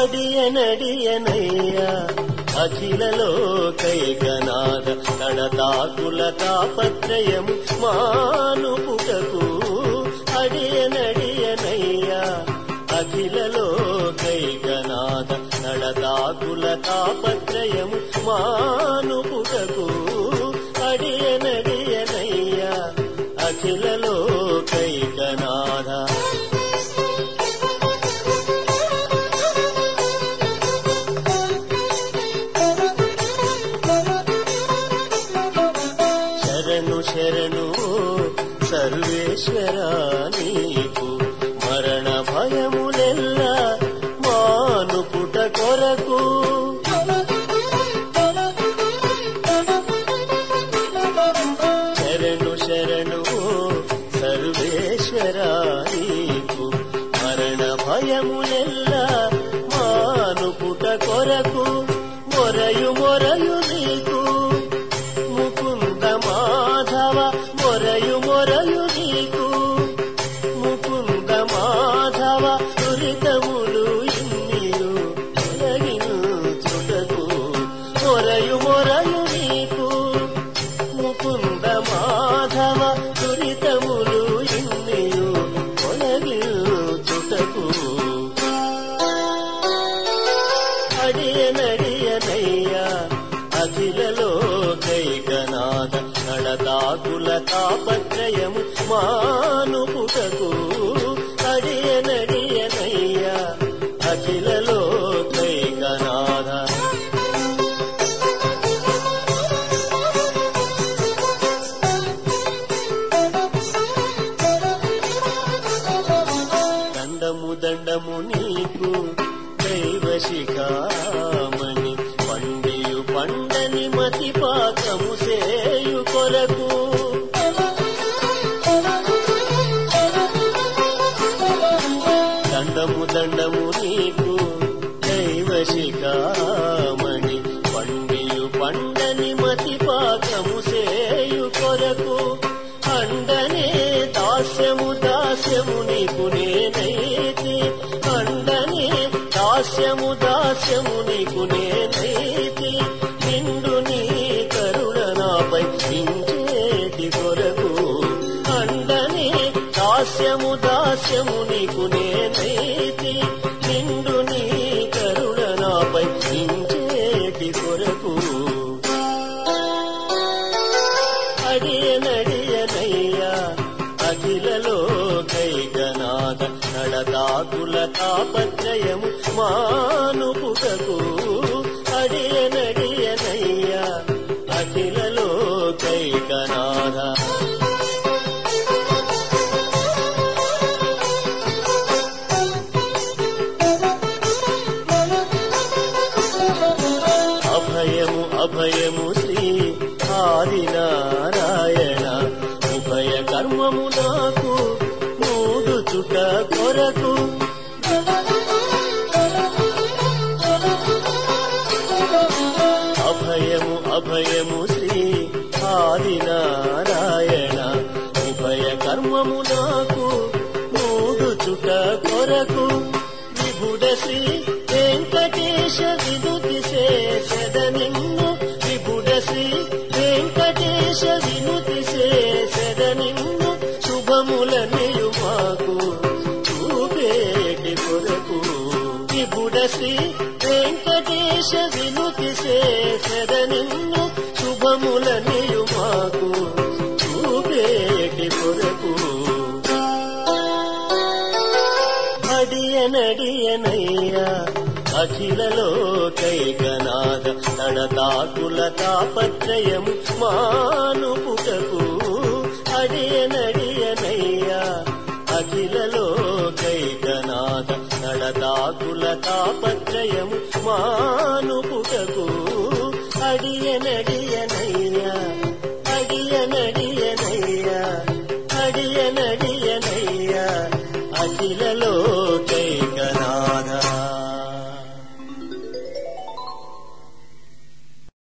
అడియనడియనయ్యా అఖిలలో కైకనాద కడతాకుల తాపత్రయము మానుపుటకు అడియనడియనయ్యా అఖిలలో కైకనాద కడతాకుల తాపత్రయము మానుపుటకు అడియనడియనయ్యా అఖిలలో కైకనాథ శరణు శరణు సర్వేశ్వర నీకు మరణ భయములెల్ల మానుపుట కొరకు శరణు శరణు సర్వేశ్వర నీకు మరణ భయములెల్ల మానుపుట కొరకు మొరయు మొరయు నీకు ముకుంద మాధవ మొరయు మొరయు నీకు ముకుంద మాధవ దురితములు ఇన్నియు తొలగించుటకు మొరయు మొరయు నీకు ముకుంద మాధవ దురితములు ఇన్నియు తొలగించుటకు అడియనడియనయ్యా అఖిలలో కైకనాథ నడతాకుల తాపత్రయము మానుపుటకు అడియనడియనయ్యా అఖిలలో కైకనాథ దండము దండము నీకు దైవ శిఖామణి పండియు పండని మతి పాకము సేయు కొరకు దండము దండము నీకు దైవ శిఖామణి పండియు పండని మతి పాకము సేయు కొరకు అండనే దాస్యము దాస్యము నీకు నేనైతే అండనే దాస్యము దాస్యము నీకు నేనైతే నిండు నీ కరుణ నాపై ఇంచేటి కొరకు అండనే దాస్యము దాస్యము నీకు నేనైతే నిండు నీ కరుణ నాపై ఇంచేటి కొరకు అడియనడియనయ్యా అఖిలలో కైగనాథ నడదాకుల తాపత్రయము మానుపుటకు అడియనడియనయ్యా అఖిలలో కైగనాథ అభయము అభయము శ్రీ ఆదినారాయణ ఉభయ కర్మము నాకు మూడు చుట కొరకు అభయము అభయము శ్రీ ఆదినారాయణ ఉభయ కర్మము నాకు మూడు చుట కొరకు విభుడ శ్రీ వెంకటేశ వినుతి శేషద నిన్ను విభుడ శ్రీ వెంకటేశ వినుతి శేషద నిన్ను శుభముల నీయు మాకు చూపేటి కొరకు విభుడ శ్రీ వెంకటేశ వినుతి శేషద నిన్ను శుభముల నీయు మాకు చూపేటి కొరకు అడియనడియనయ్యా అఖిలలో కైగనాథ నడతాకుల తాపత్రయము మానుపుటకు అడియనడియనయ్యా అఖిలలో కైగనాథ నడతాకుల తాపత్రయము మానుపుటకు అడియనడియనయ్యా అడియనడియనయ్యా అడియనడియనయ్యా అఖిలలో